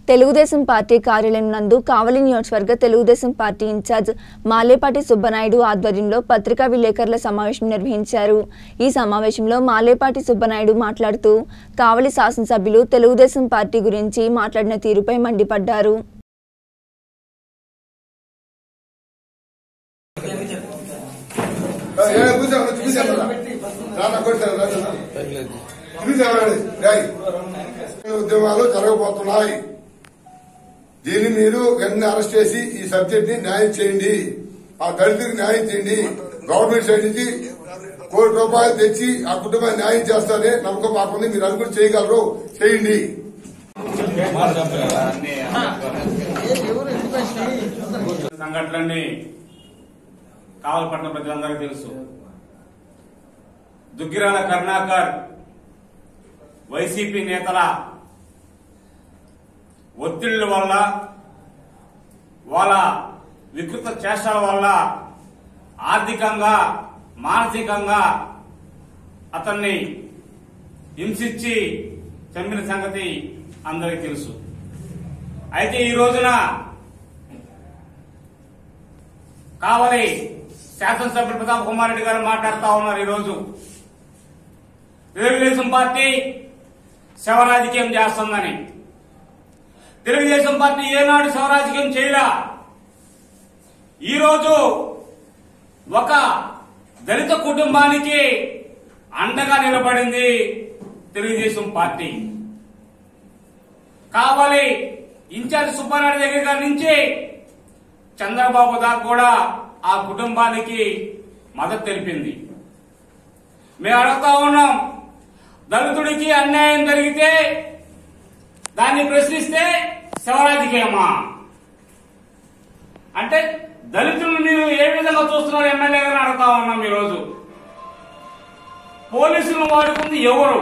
Telugu Desam party కార్యాలయం నందు కావలి నియోజకవర్గ తెలుగుదేశం పార్టీ ఇన్ఛార్జ్ మాలేపాటి సుబ్బనాయుడు ఆధ్వర్యంలో పత్రికా విలేకరుల సమావేశం నిర్వహించారు ఈ సమావేశంలో మాలేపాటి సుబ్బనాయుడు మాట్లాడుతూ కావలి శాసనసభ్యులు తెలుగుదేశం పార్టీ గురించి మాట్లాడిన తీరుపై మండిపడ్డారు ఏ, కూర్చో, చూపించాను రా. రా, నా కొడుకు, రా, రా, రా. చూపించాను, రా, రాయ్. ఉద్యమాలు జరగబోతున్నాయి దీన్ని మీరు వెంటనే అరెస్ట్ చేసి ఈ సబ్జెక్ట్ ని న్యాయం చేయండి ఆ దళితులకు న్యాయం చేయండి గవర్నమెంట్ సైడ్ నుంచి కోటి రూపాయలు తెచ్చి ఆ కుటుంబాన్ని న్యాయం చేస్తారని నమ్మకం మాకుంది మీరు అనుకుని చేయగలరు చేయండి సంఘటనలన్నీ కావలపట్నం ప్రజలందరికీ తెలుసు దుగ్గిరాల కరుణాకర్ వైసీపీ నేతల ఒత్తిళ్ల వల్ల వాళ్ళ వికృత చేష్టల వల్ల ఆర్థికంగా మానసికంగా అతన్ని హింసించి చంపిన సంగతి అందరికీ తెలుసు అయితే ఈ రోజున కావలి శాసనసభ్యులు ప్రతాప్ కుమార్ రెడ్డి గారు మాట్లాడుతా ఉన్నారు ఈరోజు తెలుగుదేశం పార్టీ శవరాజకీయం చేస్తుందని తెలుగుదేశం పార్టీ ఏనాడు శవరాజకీయం చేయలా ఈరోజు ఒక దళిత కుటుంబానికి అండగా నిలబడింది తెలుగుదేశం పార్టీ కావాలి ఇన్ఛార్జ్ సుబ్బారెడ్డి దగ్గర గారి నుంచి చంద్రబాబు దాకా కూడా ఆ కుటుంబానికి మద్దతు తెలిపింది మేము అడుగుతా ఉన్నాం దళితుడికి అన్యాయం జరిగితే దాన్ని ప్రశ్నిస్తే శివరాజకీయమా అంటే దళితులను మీరు ఏ విధంగా చూస్తున్నారు ఎమ్మెల్యే గారిని అడుగుతా ఉన్నాం ఈరోజు పోలీసులను వాడుకుంది ఎవరు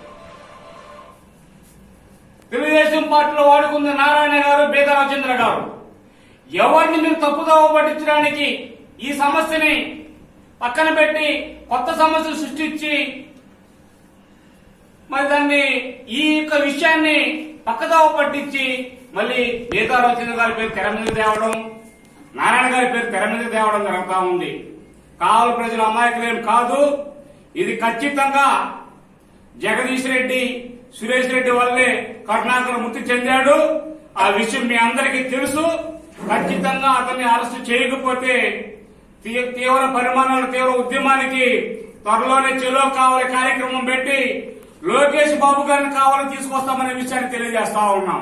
తెలుగుదేశం పార్టీలో వాడుకుంది నారాయణ గారు బీదా రాజేంద్ర గారు ఎవరిని మీరు తప్పుదోవ పట్టించడానికి ఈ సమస్యని పక్కన పెట్టి కొత్త సమస్యలు సృష్టించి మరి దాన్ని ఈ యొక్క విషయాన్ని పక్కదోవ పట్టించి మళ్ళీ బీదా రాజేంద్ర గారి పేరు తెర మీద తేవడం నారాయణ గారి పేరు తెర మీద తేవడం జరుగుతా ఉంది కావలి ప్రజల అమాయకులేం కాదు ఇది ఖచ్చితంగా జగదీష్ రెడ్డి సురేష్ రెడ్డి వల్లే కరుణాకర్ మృతి చెందాడు ఆ విషయం మీ అందరికీ తెలుసు ఖచ్చితంగా అతన్ని అరెస్ట్ చేయకపోతే తీ- తీవ్ర పరిమాణాల తీవ్ర ఉద్యమానికి త్వరలోనే చెలో కావాలి కార్యక్రమం పెట్టి లోకేష్ బాబు గారిని కావాలని తీసుకొస్తామనే విషయాన్ని తెలియజేస్తా ఉన్నాం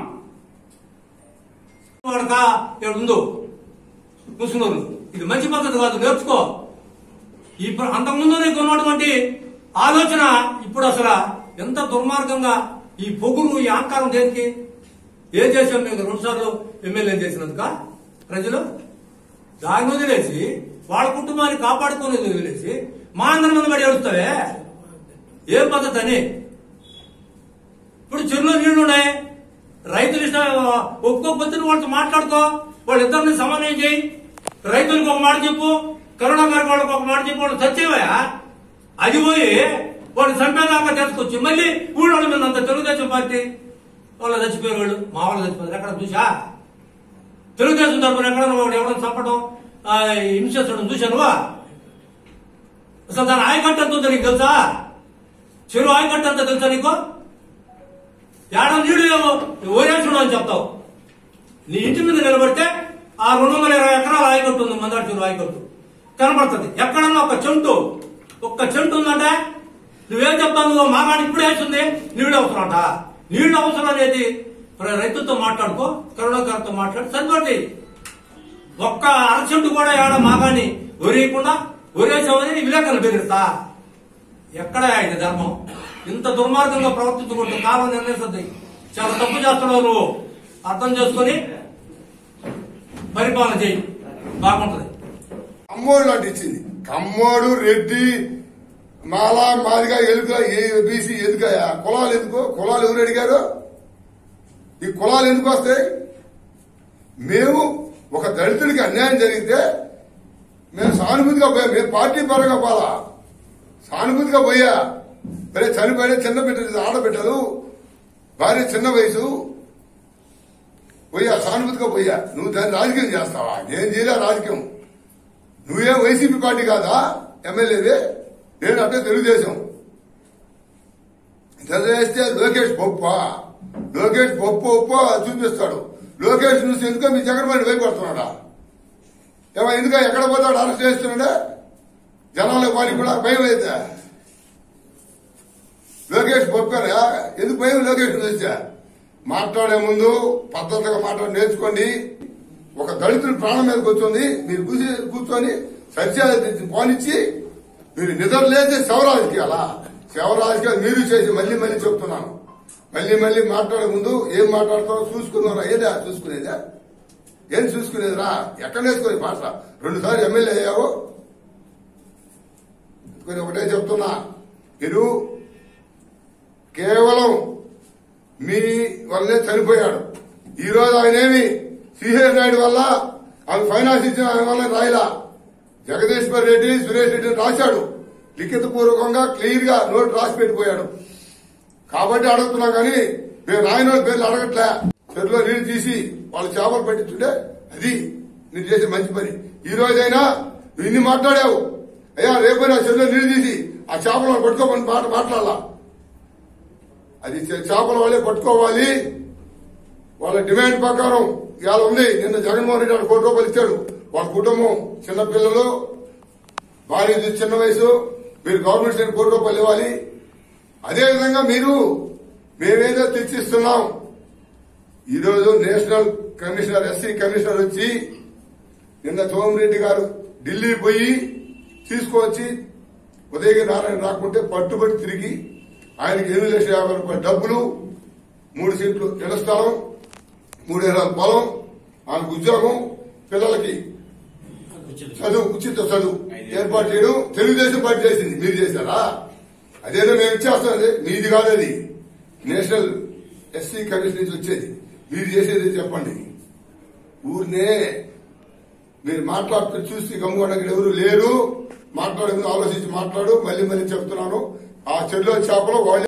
వాడక ఇక్కడ ఉందో ముసునూరు ఇది మంచి పద్ధతి కాదు నేర్చుకో ఇప్పుడు అంతకుముందు నీకు ఉన్నటువంటి ఆలోచన ఇప్పుడు అసలు ఎంత దుర్మార్గంగా ఈ పొగురు ఈ అహంకారం దేనికి ఏం చేశాం మేము రెండు సార్లు ఎమ్మెల్యే చేసినందుక ప్రజలు దాన్ని వదిలేసి వాళ్ళ కుటుంబాన్ని కాపాడుకునేది వదిలేసి మా అందరి మంది పడి ఏడుస్తావే ఏం పద్ధతి అని ఇప్పుడు చెరువులో నీళ్లు ఉన్నాయి రైతులు ఇష్టం ఒప్పుకోకపోతే నువ్వు వాళ్ళతో మాట్లాడుకో వాళ్ళిద్దరిని సమన్వయం చేయి రైతులకు ఒక మాట చెప్పు కరుణాకర్ వాళ్ళకి ఒక మాట చెప్పు వాళ్ళు చచ్చేవా అది పోయి వాడు చంపేదాకా తీసుకొచ్చి మళ్ళీ ఊళ్ళో మీద అంత తెలుగుదేశం పార్టీ వాళ్ళు చచ్చిపోయారు వాళ్ళు మా వాళ్ళు చచ్చిపోయారు ఎక్కడ చూసా తెలుగుదేశం తరపున ఎక్కడ వాడు ఎవరైనా చంపడం ఆ, హింసించడం చూశానువా అసలు దాని ఆయకట్ట ఎంత ఉందో నీకు తెలుసా చెరువు ఆయకట్ట ఎంత తెలుసా నీకు ఏడ నీళ్లు ఏమో ఓరేసుడు అని చెప్తావు నీ ఇంటి మీద నిలబడితే ఆ రెండు వందల ఇరవై ఎకరాల ఆయకట్టు ఉంది మందాడు చెరువు ఆయకట్టు కనబడుతుంది ఎక్కడన్నా ఒక చెంటు ఒక్క చెంటు ఉందంటే నువ్వేం చెప్తావు నువ్వు మాగాడి ఇప్పుడు వేస్తుంది నీళ్ళు అవసరమట నీళ్లు అవసరం అనేది ప్ర- రైతులతో మాట్లాడుకో కరుణాకర్తో మాట్లాడి సరిపోటి ఒక్క అరచెంటు కూడా ఏడ మాగాని ఒరేయకుండా ఒరేసామని విలేకరులు బెదిరిస్తా ఎక్కడ ఇది ధర్మం ఇంత దుర్మార్గంగా ప్రవర్తించుకుంటూ కాలం నిర్ణయిస్తుంది చాలా తప్పు చేస్తున్నావు నువ్వు అర్థం చేసుకొని పరిపాలన చేయి బాగుంటది కమ్మోడు లాంటి ఇచ్చింది కమ్మోడు రెడ్డి మాలా మాదిగా ఎలుక బీసీ ఎందుక కులాలు ఎందుకు కులాలు ఎవరు అడిగారు ఈ కులాలు ఎందుకు వస్తాయి మేము ఒక దళితుడికి అన్యాయం జరిగితే మేము సానుభూతిగా పోయా మేము పార్టీ పరంగా పోలా సానుభూతిగా పోయా మరి చనిపోయిన చిన్న బిడ్డలు ఆడబిడ్డలు భార్య చిన్న వయసు పోయా సానుభూతిగా పోయా నువ్వు దాన్ని రాజకీయం చేస్తావా నేను చేయలే రాజకీయం నువ్వేం వైసీపీ పార్టీ కాదా ఎమ్మెల్యేది నేను అంటే తెలుగుదేశం తెలియజేస్తే లోకేష్ పప్ప లోకేష్ పప్పు ఉప్పు అది చూపిస్తాడు లోకేష్ చూసి ఎందుకో మీ జగన్మోహన్ భయపడుతున్నాడా ఏమో ఎందుకో ఎక్కడ పోతాడు అరెస్ట్ చేస్తున్నాడా జనాలకు వారికి కూడా భయం అయితే లోకేష్ పప్పారా ఎందుకు భయం లోకేష్ చూసా మాట్లాడే ముందు పద్ధతిగా మాట్లాడి నేర్చుకోండి ఒక దళితుడి ప్రాణం మీదకి వచ్చింది మీరు కూర్చి కూర్చొని సత్యాలు పోనిచ్చి మీరు నిద్ర లేచి శవరాజకీయాలా శవరాజకీయాలు మీరు చేసి మళ్ళీ మళ్ళీ చెప్తున్నాను మళ్ళీ మళ్ళీ మాట్లాడే ముందు ఏం మాట్లాడతారో చూసుకున్నారా ఏదా చూసుకునేదా ఏం చూసుకునేదిరా ఎక్కడ నేర్చుకునే భాష రెండు సార్లు ఎమ్మెల్యే అయ్యావు కొన్ని ఒకటే చెప్తున్నా మీరు కేవలం మీ వల్లే చనిపోయాడు ఈ రోజు ఆయన ఏమి సిహెచ్ నాయుడు వల్ల ఆమె ఫైనాన్స్ ఇచ్చిన ఆయన వల్ల రాయలా జగదీశ్వర్ రెడ్డి సురేష్ రెడ్డి రాశాడు లిఖిత పూర్వకంగా క్లియర్ గా నోట్ రాసి పెట్టిపోయాడు కాబట్టి అడుగుతున్నా కానీ మేము రాయన వాళ్ళ పేర్లు అడగట్లే చెరులో నీళ్లు తీసి వాళ్ళు చేపలు పెట్టించుంటే అది మీరు చేసే మంచి పని ఈ రోజైనా నువ్వు ఇన్ని మాట్లాడావు అయ్యా రేపైనా చెరులో నీళ్లు తీసి ఆ చేపలను పట్టుకోమని మాట మాట్లాడాలా అది చే- చేపల వాళ్ళే పట్టుకోవాలి వాళ్ళ డిమాండ్ ప్రకారం ఇవాళ ఉంది నిన్న జగన్మోహన్ రెడ్డి గారు కోటి రూపాయలు ఇచ్చాడు వాళ్ళ కుటుంబం చిన్న పిల్లలు భార్య చిన్న వయసు మీరు గవర్నమెంట్ సైడ్ కోటి రూపాయలు ఇవ్వాలి అదేవిధంగా మీరు మేమేదో తెచ్చిస్తున్నాం ఈరోజు నేషనల్ కమిషనర్ ఎస్సీ కమిషనర్ వచ్చి నిన్న సోమిరెడ్డి గారు ఢిల్లీ పోయి తీసుకువచ్చి ఉదయగిరి నారాయణ రాకుంటే పట్టుబడి తిరిగి ఆయనకి ఎనిమిది లక్షల యాభై రూపాయల డబ్బులు మూడు సీట్లు ఇళ్ల స్థలం మూడు ఎకరాల పొలం ఆయనకు ఉద్యోగం పిల్లలకి చదువు ఉచిత చదువు ఏర్పాటు చేయడం తెలుగుదేశం పార్టీ చేసింది మీరు చేశారా అదేదో మేము ఇచ్చేస్తాం అది మీది కాదు అది నేషనల్ ఎస్సీ కమిషన్ నుంచి వచ్చేది మీరు చేసేది చెప్పండి ఊరినే మీరు మాట్లాడుతూ చూసి గమ్ముకోవడానికి ఎవరు లేరు మాట్లాడే ముందు ఆలోచించి మాట్లాడు మళ్ళీ మళ్ళీ చెప్తున్నాను ఆ చెల్లో చేపలు వాళ్ళు